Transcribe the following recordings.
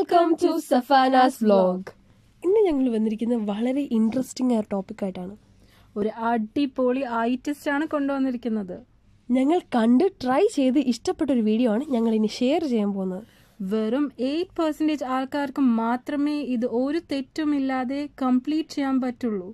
welcome to സഫാനാസ് vlog ഇന്ന് ഞങ്ങൾ വന്നിരിക്കുന്നത് വളരെ ഇൻട്രസ്റ്റിംഗ് ആയ ടോപ്പിക് ആയിട്ടാണ് ഒരു അടിപൊളി ഐ ടെസ്റ്റ് ആണ് കൊണ്ടുവന്നിരിക്കുന്നത് ഞങ്ങൾ കണ്ട് ട്രൈ ചെയ്ത് ഇഷ്ടപ്പെട്ട ഒരു വീഡിയോ ആണ് ഞങ്ങൾ ഇനി ഷെയർ ചെയ്യാൻ പോകുന്നത് വെറും എയ്റ്റ് പെർസെൻറ്റേജ് ആൾക്കാർക്ക് മാത്രമേ ഇത് ഒരു തെറ്റുമില്ലാതെ കംപ്ലീറ്റ് ചെയ്യാൻ പറ്റുള്ളൂ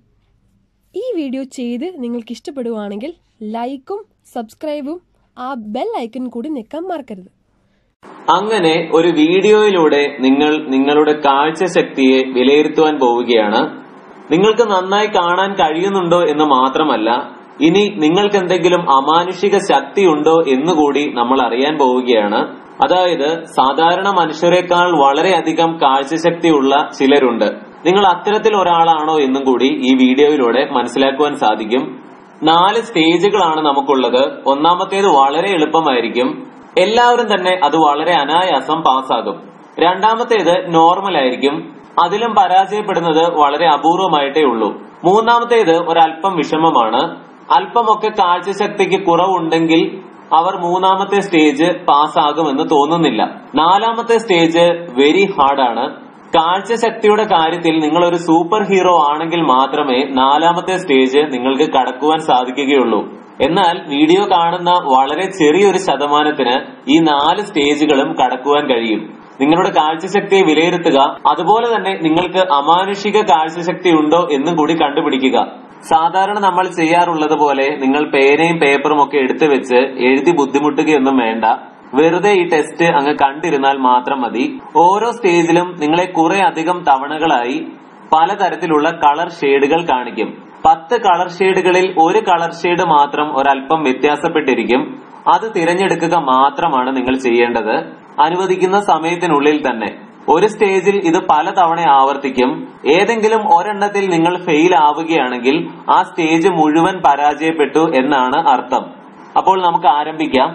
ഈ വീഡിയോ ചെയ്ത് നിങ്ങൾക്ക് ഇഷ്ടപ്പെടുവാണെങ്കിൽ ലൈക്കും സബ്സ്ക്രൈബും ആ ബെൽ ഐക്കൺ കൂടി നിൽക്കാൻ മറക്കരുത് അങ്ങനെ ഒരു വീഡിയോയിലൂടെ നിങ്ങൾ നിങ്ങളുടെ കാഴ്ചശക്തിയെ വിലയിരുത്തുവാൻ പോവുകയാണ് നിങ്ങൾക്ക് നന്നായി കാണാൻ കഴിയുന്നുണ്ടോ എന്ന് മാത്രമല്ല ഇനി നിങ്ങൾക്ക് എന്തെങ്കിലും അമാനുഷിക ശക്തി ഉണ്ടോ എന്നുകൂടി നമ്മൾ അറിയാൻ പോവുകയാണ് അതായത് സാധാരണ മനുഷ്യരെക്കാൾ വളരെയധികം കാഴ്ചശക്തിയുള്ള ചിലരുണ്ട് നിങ്ങൾ അത്തരത്തിൽ ഒരാളാണോ എന്നും കൂടി ഈ വീഡിയോയിലൂടെ മനസ്സിലാക്കുവാൻ സാധിക്കും നാല് സ്റ്റേജുകളാണ് നമുക്കുള്ളത് ഒന്നാമത്തേത് വളരെ എളുപ്പമായിരിക്കും എല്ലാവരും തന്നെ അത് വളരെ അനായാസം പാസ്സാകും രണ്ടാമത്തേത് നോർമൽ ആയിരിക്കും അതിലും പരാജയപ്പെടുന്നത് വളരെ അപൂർവമായിട്ടേ ഉള്ളൂ മൂന്നാമത്തേത് ഒരല്പം വിഷമമാണ് അല്പമൊക്കെ കാഴ്ചശക്തിക്ക് കുറവുണ്ടെങ്കിൽ അവർ മൂന്നാമത്തെ സ്റ്റേജ് പാസ്സാകുമെന്ന് തോന്നുന്നില്ല നാലാമത്തെ സ്റ്റേജ് വെരി ഹാർഡാണ് കാഴ്ചശക്തിയുടെ കാര്യത്തിൽ നിങ്ങൾ ഒരു സൂപ്പർ ഹീറോ ആണെങ്കിൽ മാത്രമേ നാലാമത്തെ സ്റ്റേജ് നിങ്ങൾക്ക് കടക്കുവാൻ സാധിക്കുകയുള്ളൂ എന്നാൽ വീഡിയോ കാണുന്ന വളരെ ചെറിയൊരു ശതമാനത്തിന് ഈ നാല് സ്റ്റേജുകളും കടക്കുവാൻ കഴിയും നിങ്ങളുടെ കാഴ്ചശക്തിയെ വിലയിരുത്തുക അതുപോലെ തന്നെ നിങ്ങൾക്ക് അമാനുഷിക കാഴ്ചശക്തി ഉണ്ടോ എന്നും കൂടി കണ്ടുപിടിക്കുക സാധാരണ നമ്മൾ ചെയ്യാറുള്ളത് പോലെ നിങ്ങൾ പേനയും പേപ്പറും ഒക്കെ എടുത്തു വെച്ച് എഴുതി ബുദ്ധിമുട്ടുകയൊന്നും വേണ്ട വെറുതെ ഈ ടെസ്റ്റ് അങ്ങ് കണ്ടിരുന്നാൽ മാത്രം മതി ഓരോ സ്റ്റേജിലും നിങ്ങളെ കുറെ അധികം തവണകളായി പലതരത്തിലുള്ള കളർ ഷെയ്ഡുകൾ കാണിക്കും പത്ത് കളർ ഷെയ്ഡുകളിൽ ഒരു കളർ ഷെയ്ഡ് മാത്രം ഒരല്പം വ്യത്യാസപ്പെട്ടിരിക്കും അത് തിരഞ്ഞെടുക്കുക മാത്രമാണ് നിങ്ങൾ ചെയ്യേണ്ടത് അനുവദിക്കുന്ന സമയത്തിനുള്ളിൽ തന്നെ ഒരു സ്റ്റേജിൽ ഇത് പലതവണ ആവർത്തിക്കും ഏതെങ്കിലും ഒരെണ്ണത്തിൽ നിങ്ങൾ ഫെയിൽ ആവുകയാണെങ്കിൽ ആ സ്റ്റേജ് മുഴുവൻ പരാജയപ്പെട്ടു എന്നാണ് അർത്ഥം അപ്പോൾ നമുക്ക് ആരംഭിക്കാം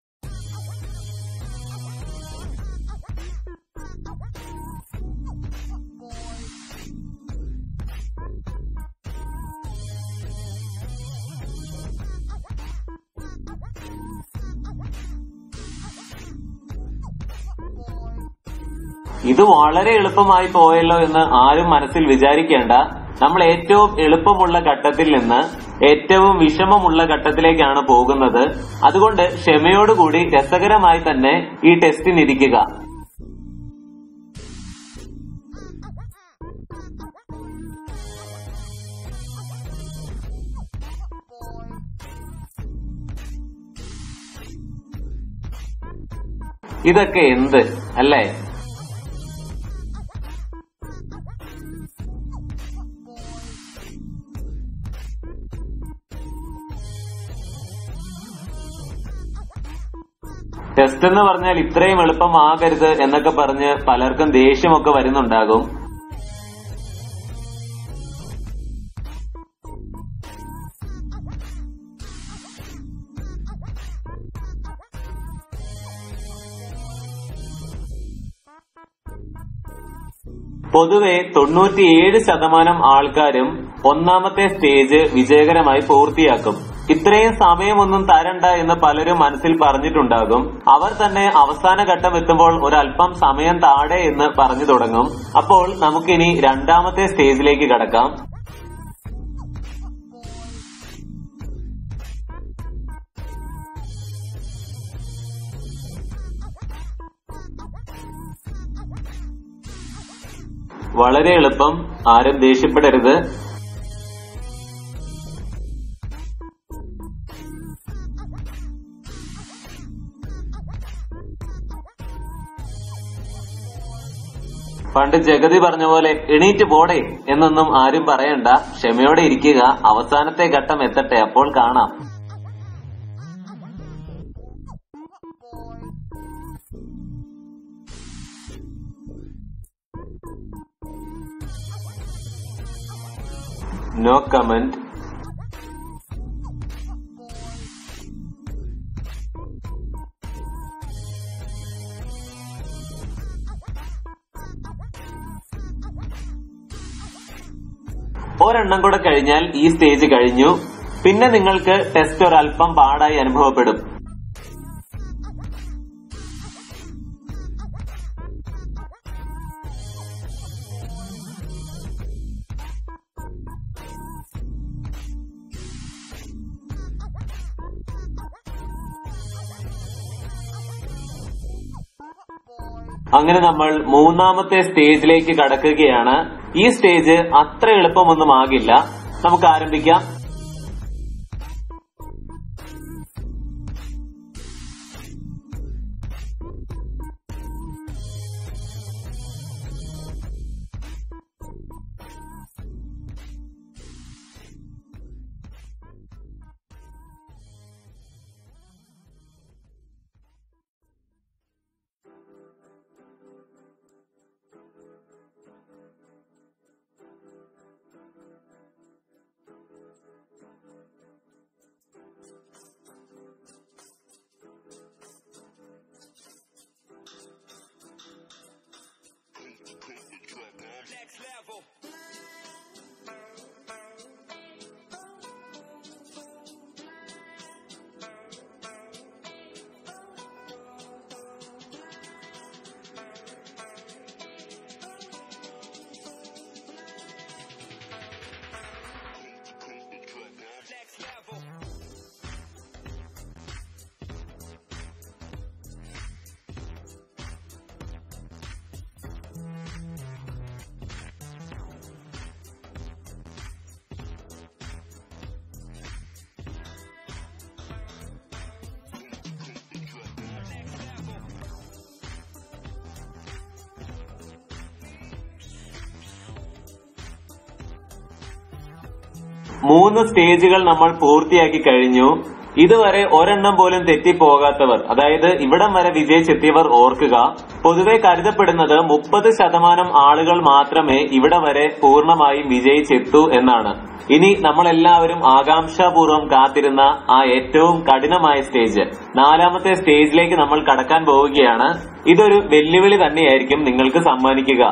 ഇത് വളരെ എളുപ്പമായി പോയല്ലോ എന്ന് ആരും മനസ്സിൽ വിചാരിക്കേണ്ട നമ്മൾ ഏറ്റവും എളുപ്പമുള്ള ഘട്ടത്തിൽ നിന്ന് ഏറ്റവും വിഷമമുള്ള ഘട്ടത്തിലേക്കാണ് പോകുന്നത് അതുകൊണ്ട് ക്ഷമയോടുകൂടി രസകരമായി തന്നെ ഈ ടെസ്റ്റിനിരിക്കുക ഇതൊക്കെ എന്ത് അല്ലേ ടെസ്റ്റ് എന്ന് പറഞ്ഞാൽ ഇത്രയും എളുപ്പമാകരുത് എന്നൊക്കെ പറഞ്ഞ് പലർക്കും ദേഷ്യമൊക്കെ വരുന്നുണ്ടാകും പൊതുവെ തൊണ്ണൂറ്റിയേഴ് ശതമാനം ആൾക്കാരും ഒന്നാമത്തെ സ്റ്റേജ് വിജയകരമായി പൂർത്തിയാക്കും ഇത്രയും സമയമൊന്നും തരണ്ട എന്ന് പലരും മനസ്സിൽ പറഞ്ഞിട്ടുണ്ടാകും അവർ തന്നെ അവസാന ഘട്ടം എത്തുമ്പോൾ ഒരല്പം സമയം താഴെ എന്ന് പറഞ്ഞു തുടങ്ങും അപ്പോൾ നമുക്കിനി രണ്ടാമത്തെ സ്റ്റേജിലേക്ക് കടക്കാം വളരെ എളുപ്പം ആരും ദേഷ്യപ്പെടരുത് പണ്ട് ജഗതി പറഞ്ഞ പോലെ എണീറ്റ് പോടെ എന്നൊന്നും ആരും പറയണ്ട ക്ഷമയോടെ ഇരിക്കുക അവസാനത്തെ ഘട്ടം എത്തട്ടെ അപ്പോൾ കാണാം നോ കമന്റ് ഒരെണ്ണം കൂടെ കഴിഞ്ഞാൽ ഈ സ്റ്റേജ് കഴിഞ്ഞു പിന്നെ നിങ്ങൾക്ക് ടെസ്റ്റ് ഒരല്പം പാടായി അനുഭവപ്പെടും അങ്ങനെ നമ്മൾ മൂന്നാമത്തെ സ്റ്റേജിലേക്ക് കടക്കുകയാണ് ഈ സ്റ്റേജ് അത്ര എളുപ്പമൊന്നും ആകില്ല നമുക്ക് ആരംഭിക്കാം മൂന്ന് സ്റ്റേജുകൾ നമ്മൾ പൂർത്തിയാക്കി കഴിഞ്ഞു ഇതുവരെ ഒരെണ്ണം പോലും തെറ്റിപ്പോകാത്തവർ അതായത് ഇവിടം വരെ വിജയിച്ചെത്തിയവർ ഓർക്കുക പൊതുവെ കരുതപ്പെടുന്നത് മുപ്പത് ശതമാനം ആളുകൾ മാത്രമേ ഇവിടെ വരെ പൂർണ്ണമായും വിജയിച്ചെത്തൂ എന്നാണ് ഇനി നമ്മളെല്ലാവരും ആകാംക്ഷാപൂർവ്വം കാത്തിരുന്ന ആ ഏറ്റവും കഠിനമായ സ്റ്റേജ് നാലാമത്തെ സ്റ്റേജിലേക്ക് നമ്മൾ കടക്കാൻ പോവുകയാണ് ഇതൊരു വെല്ലുവിളി തന്നെയായിരിക്കും നിങ്ങൾക്ക് സമ്മാനിക്കുക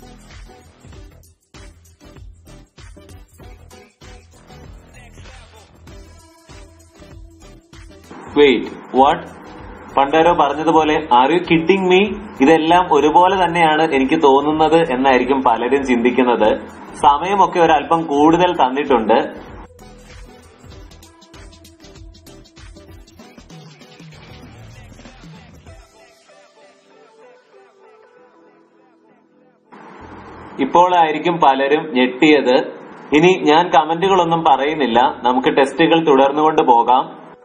വെയിറ്റ് വാട്ട് പണ്ടാരോ പറഞ്ഞതുപോലെ ആർ യു കിഡിങ് മീ ഇതെല്ലാം ഒരുപോലെ തന്നെയാണ് എനിക്ക് തോന്നുന്നത് എന്നായിരിക്കും പലരും ചിന്തിക്കുന്നത് സമയമൊക്കെ ഒരല്പം കൂടുതൽ തന്നിട്ടുണ്ട് ഇപ്പോഴായിരിക്കും പലരും ഞെട്ടിയത് ഇനി ഞാൻ കമന്റുകളൊന്നും പറയുന്നില്ല നമുക്ക് ടെസ്റ്റുകൾ തുടർന്നുകൊണ്ട് പോകാം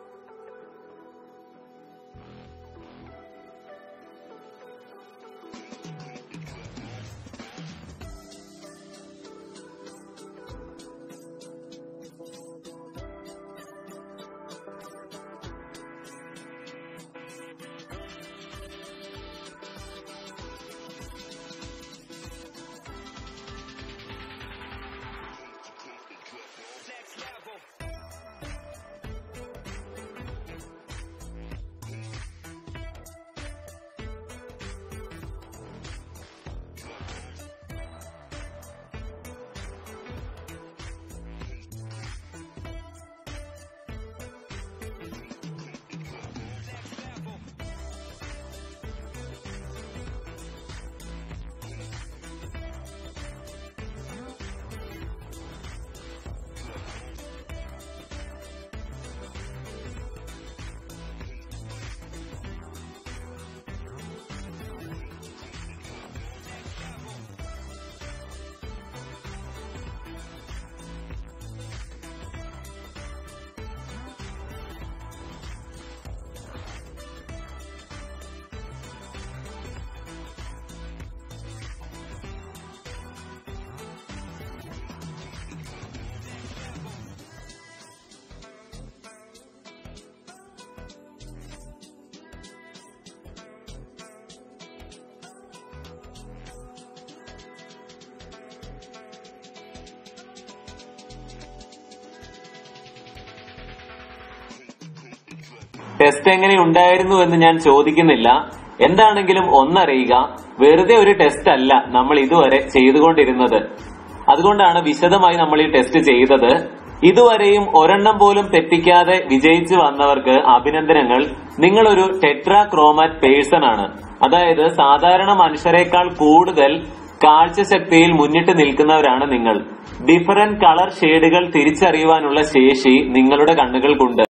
ടെസ്റ്റ് എങ്ങനെ ഉണ്ടായിരുന്നു എന്ന് ഞാൻ ചോദിക്കുന്നില്ല എന്താണെങ്കിലും ഒന്നറിയുക വെറുതെ ഒരു ടെസ്റ്റ് അല്ല നമ്മൾ ഇതുവരെ ചെയ്തുകൊണ്ടിരുന്നത് അതുകൊണ്ടാണ് വിശദമായി നമ്മൾ ഈ ടെസ്റ്റ് ചെയ്തത് ഇതുവരെയും ഒരെണ്ണം പോലും തെറ്റിക്കാതെ വിജയിച്ചു വന്നവർക്ക് അഭിനന്ദനങ്ങൾ നിങ്ങളൊരു ടെട്രാ ക്രോമാറ്റ് പേഴ്സൺ ആണ് അതായത് സാധാരണ മനുഷ്യരെക്കാൾ കൂടുതൽ കാഴ്ചശക്തിയിൽ മുന്നിട്ട് നിൽക്കുന്നവരാണ് നിങ്ങൾ ഡിഫറന്റ് കളർ ഷെയ്ഡുകൾ തിരിച്ചറിയുവാനുള്ള ശേഷി നിങ്ങളുടെ കണ്ണുകൾക്കുണ്ട്